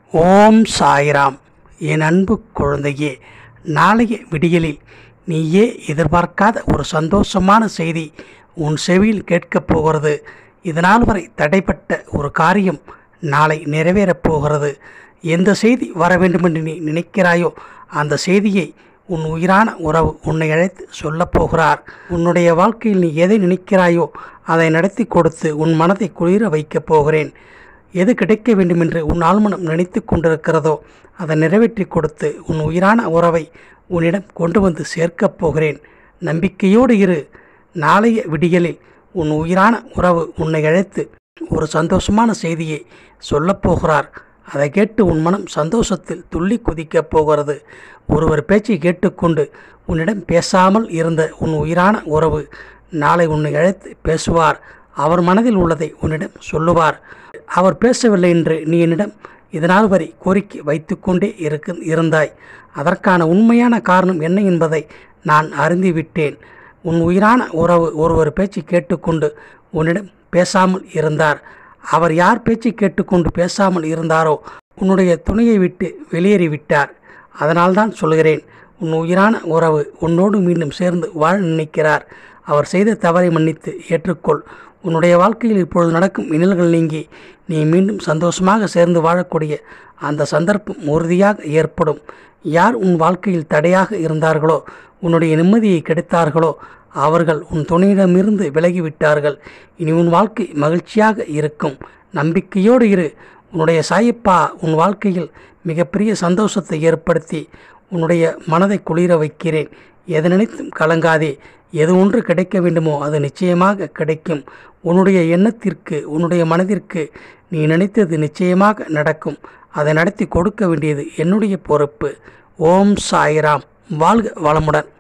ஓம் சாய்ராம் என் அன்பு குழந்தையே நாளைய விடியலில் நீயே எதிர்பார்க்காத ஒரு சந்தோஷமான செய்தி உன் செவியில் கேட்கப் போகிறது இதனால் வரை தடைப்பட்ட ஒரு காரியம் நாளை நிறைவேறப் போகிறது எந்த செய்தி வர வேண்டுமென்று நீ நினைக்கிறாயோ அந்த செய்தியை உன் உயிரான உறவு உன்னை அழைத்து சொல்லப் போகிறார் உன்னுடைய வாழ்க்கையில் நீ எதை நினைக்கிறாயோ அதை நடத்தி கொடுத்து உன் மனதை குளிர வைக்கப் போகிறேன் எது கிடைக்க வேண்டுமென்று உன் ஆழ்மனம் நினைத்து கொண்டிருக்கிறதோ அதை நிறைவேற்றி கொடுத்து உன் உயிரான உறவை உன்னிடம் கொண்டு வந்து சேர்க்கப் போகிறேன் நம்பிக்கையோடு இரு நாளைய விடியலில் உன் உயிரான உறவு உன்னை அழைத்து ஒரு சந்தோஷமான செய்தியை சொல்லப் போகிறார் அதை கேட்டு உன் மனம் சந்தோஷத்தில் துள்ளி குதிக்கப் போகிறது ஒருவர் பேச்சை கேட்டுக்கொண்டு உன்னிடம் பேசாமல் இருந்த உன் உயிரான உறவு நாளை உன்னை அழைத்து பேசுவார் அவர் மனதில் உள்ளதை உன்னிடம் சொல்லுவார் அவர் பேசவில்லை என்று நீ என்னிடம் இதனால் வரை கோரிக்கை வைத்துக்கொண்டே இருக்கு இருந்தாய் அதற்கான உண்மையான காரணம் என்ன என்பதை நான் அறிந்துவிட்டேன் உன் உயிரான உறவு ஒருவர் பேச்சு கேட்டுக்கொண்டு உன்னிடம் பேசாமல் இருந்தார் அவர் யார் பேச்சு கேட்டுக்கொண்டு பேசாமல் இருந்தாரோ உன்னுடைய துணையை விட்டு வெளியேறிவிட்டார் அதனால்தான் சொல்கிறேன் உன் உயிரான உறவு உன்னோடு மீண்டும் சேர்ந்து வாழ நினைக்கிறார் அவர் செய்த தவறை மன்னித்து ஏற்றுக்கொள் உன்னுடைய வாழ்க்கையில் இப்பொழுது நடக்கும் இன்னல்கள் நீங்கி நீ மீண்டும் சந்தோஷமாக சேர்ந்து வாழக்கூடிய அந்த சந்தர்ப்பம் உறுதியாக ஏற்படும் யார் உன் வாழ்க்கையில் தடையாக இருந்தார்களோ உன்னுடைய நிம்மதியை கெடுத்தார்களோ அவர்கள் உன் துணையிடமிருந்து விலகிவிட்டார்கள் இனி உன் வாழ்க்கை மகிழ்ச்சியாக இருக்கும் நம்பிக்கையோடு இரு உன்னுடைய சாயப்பா உன் வாழ்க்கையில் மிகப்பெரிய சந்தோஷத்தை ஏற்படுத்தி உன்னுடைய மனதை குளிர வைக்கிறேன் எதை நினைத்தும் கலங்காதே எது ஒன்று கிடைக்க வேண்டுமோ அது நிச்சயமாக கிடைக்கும் உன்னுடைய எண்ணத்திற்கு உன்னுடைய மனதிற்கு நீ நினைத்தது நிச்சயமாக நடக்கும் அதை நடத்தி கொடுக்க வேண்டியது என்னுடைய பொறுப்பு ஓம் சாய்ராம் வாழ்க வளமுடன்